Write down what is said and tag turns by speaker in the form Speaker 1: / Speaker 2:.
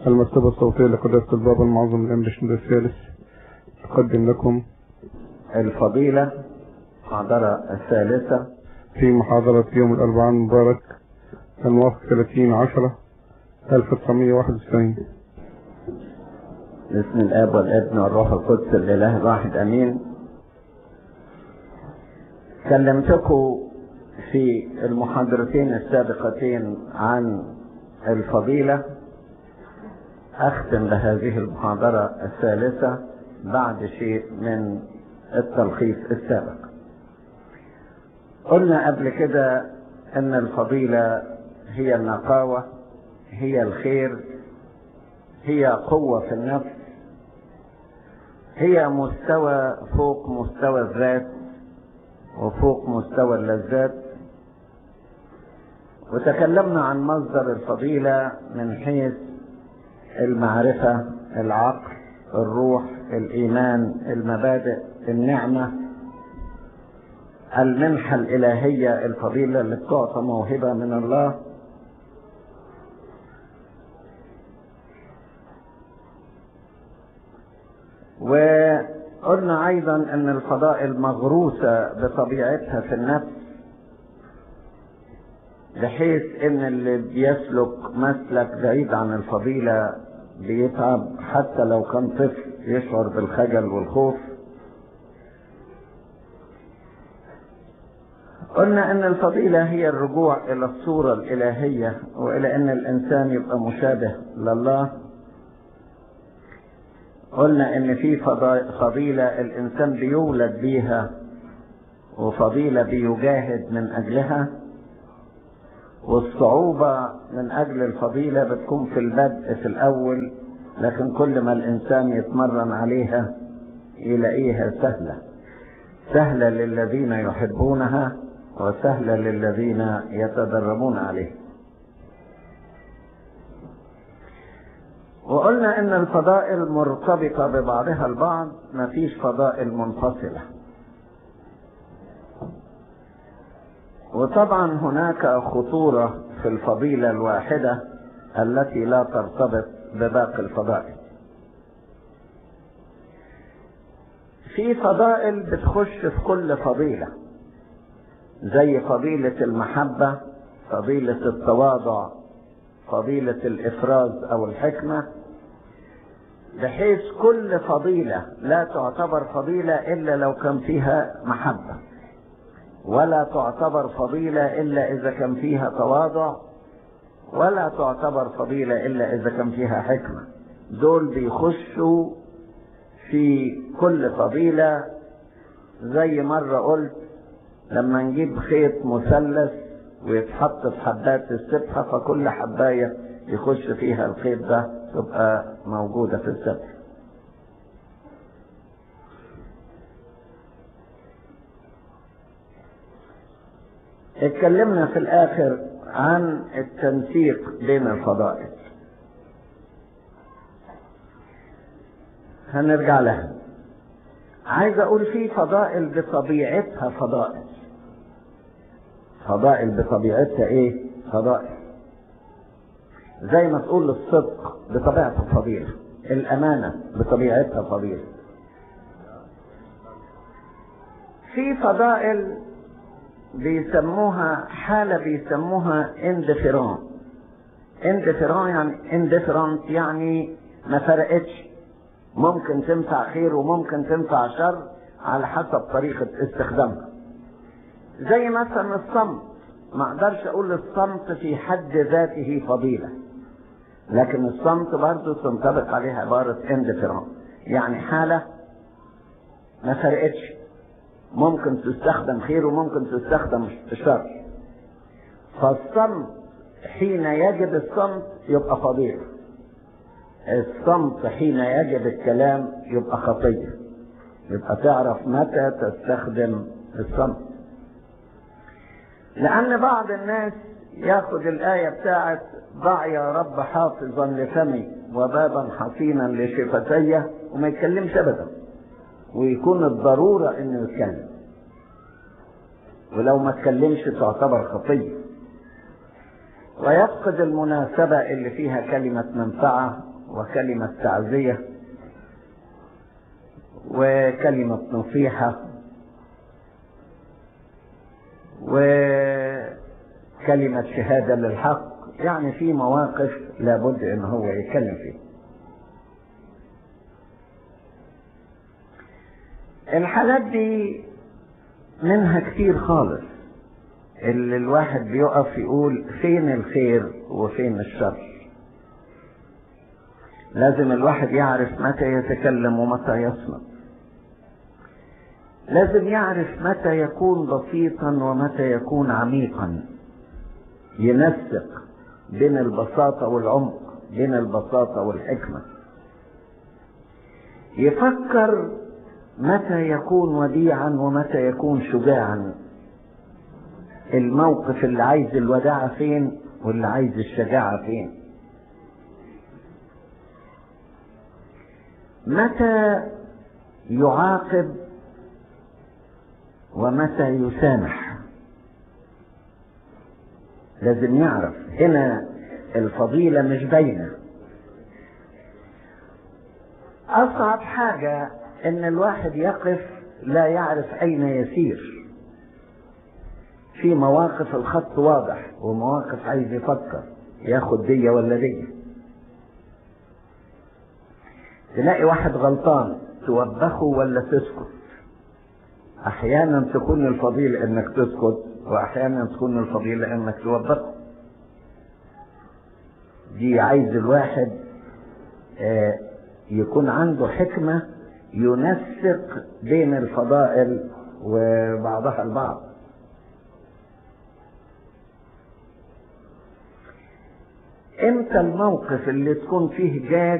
Speaker 1: المكتبة الصوتية لقداسة البابا المعظم الأمريكي الثالث تقدم لكم
Speaker 2: الفضيلة المحاضرة الثالثة
Speaker 1: في محاضرة يوم الأربعاء المبارك الموافق 30 10 1991
Speaker 2: باسم الآب والابن والروح القدس الإله الواحد أمين كلمتكم في المحاضرتين السابقتين عن الفضيلة أختم بهذه المحاضرة الثالثة بعد شيء من التلخيص السابق قلنا قبل كده أن الفضيلة هي النقاوة هي الخير هي قوة في النفس هي مستوى فوق مستوى الذات وفوق مستوى اللذات وتكلمنا عن مصدر الفضيلة من حيث المعرفة العقل الروح الإيمان المبادئ النعمة المنحة الإلهية الفضيلة اللي بتعطى موهبة من الله وقلنا أيضا أن الفضائل مغروسة بطبيعتها في النفس بحيث أن اللي بيسلك مسلك بعيد عن الفضيلة بيتعب حتى لو كان طفل يشعر بالخجل والخوف قلنا ان الفضيلة هي الرجوع الى الصورة الالهية والى ان الانسان يبقى مشابه لله قلنا ان في فضيلة الانسان بيولد بيها وفضيلة بيجاهد من اجلها والصعوبة من اجل الفضيلة بتكون في البدء في الاول لكن كل ما الانسان يتمرن عليها يلاقيها سهلة سهلة للذين يحبونها وسهلة للذين يتدربون عليه وقلنا ان الفضائل مرتبطة ببعضها البعض مفيش فضائل منفصلة وطبعا هناك خطورة في الفضيلة الواحدة التي لا ترتبط بباقي الفضائل في فضائل بتخش في كل فضيله زي فضيلة المحبة فضيلة التواضع فضيلة الإفراز أو الحكمة بحيث كل فضيلة لا تعتبر فضيلة إلا لو كان فيها محبة ولا تعتبر فضيلة إلا إذا كان فيها تواضع ولا تعتبر فضيلة إلا إذا كان فيها حكمة دول بيخشوا في كل فضيلة زي مرة قلت لما نجيب خيط مثلث ويتحط في حبات السبحة فكل حباية يخش فيها الخيط ده تبقى موجودة في السبحة اتكلمنا في الاخر عن التنسيق بين الفضائل هنرجع لها عايز اقول في فضائل بطبيعتها فضائل فضائل بطبيعتها ايه فضائل زي ما تقول الصدق بطبيعته فضيلة الامانة بطبيعتها فضيلة في فضائل بيسموها حالة بيسموها اندفران اندفران يعني اندفرانت يعني ما فرقتش ممكن تنفع خير وممكن تنفع شر على حسب طريقة استخدامها زي مثلا الصمت ما اقدرش اقول الصمت في حد ذاته فضيلة لكن الصمت برضه تنطبق عليه عبارة اندفران يعني حالة ما فرقتش ممكن تستخدم خير وممكن تستخدم شر فالصمت حين يجب الصمت يبقى فضيلة الصمت حين يجب الكلام يبقى خطية يبقى تعرف متى تستخدم الصمت لأن بعض الناس ياخد الآية بتاعت ضع يا رب حافظا لفمي وبابا حصينا لشفتي وما يتكلمش أبدا ويكون الضرورة إنه يتكلم ولو ما اتكلمش تعتبر خطية ويفقد المناسبة اللي فيها كلمة منفعة وكلمة تعزية وكلمة نصيحة وكلمة شهادة للحق يعني في مواقف لابد ان هو يتكلم فيها الحالات دي منها كتير خالص اللي الواحد بيقف يقول فين الخير وفين الشر لازم الواحد يعرف متى يتكلم ومتى يصمت لازم يعرف متى يكون بسيطا ومتى يكون عميقا ينسق بين البساطة والعمق بين البساطة والحكمة يفكر متى يكون وديعا ومتى يكون شجاعا الموقف اللي عايز الوداعة فين واللي عايز الشجاعة فين متى يعاقب ومتى يسامح لازم يعرف هنا الفضيلة مش باينة أصعب حاجة إن الواحد يقف لا يعرف أين يسير في مواقف الخط واضح ومواقف عايز يفكر ياخد دية ولا دية تلاقي واحد غلطان توبخه ولا تسكت احيانا تكون الفضيلة انك تسكت واحيانا تكون الفضيلة انك توبخه دي عايز الواحد آه يكون عنده حكمة ينسق بين الفضائل وبعضها البعض امتى الموقف اللي تكون فيه جاد